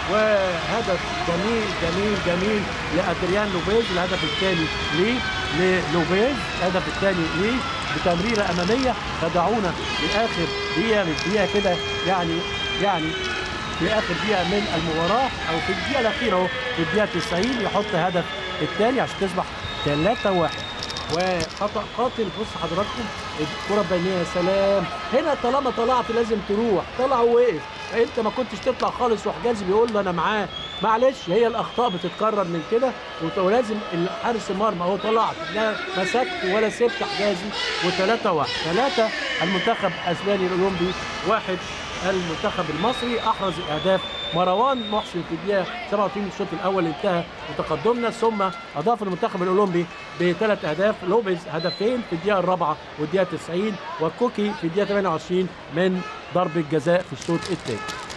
وهدف جميل جميل جميل لادريان لوبيز الهدف الثاني ليه للوبيز الهدف الثاني ليه بتمريره اماميه خدعونا لاخر دقيقه من الدقيقه كده يعني يعني في اخر دقيقه من المباراه او في الدقيقه الاخيره اهو في الدقيقه 90 يحط هدف الثاني عشان تصبح 3 1 وخطا قاتل بص حضراتكم الكره البينيه يا سلام هنا طالما طلعت لازم تروح طلع ووقف انت ما كنتش تطلع خالص وحجازي بيقول له انا معاه معلش هي الاخطاء بتتكرر من كده ولازم حارس المرمى اهو طلعت لا مسكت ولا سبت حجازي وثلاثة واحد ثلاثة المنتخب الاسباني الاولمبي واحد المنتخب المصري احرز الاهداف مروان محسن في الدقيقه 27 الشوط الاول انتهى وتقدمنا ثم اضاف المنتخب الاولمبي بثلاث اهداف لوبيز هدفين في الدقيقه الرابعه والدقيقه 90 وكوكي في الدقيقه 28 من ضربه جزاء في الشوط الثاني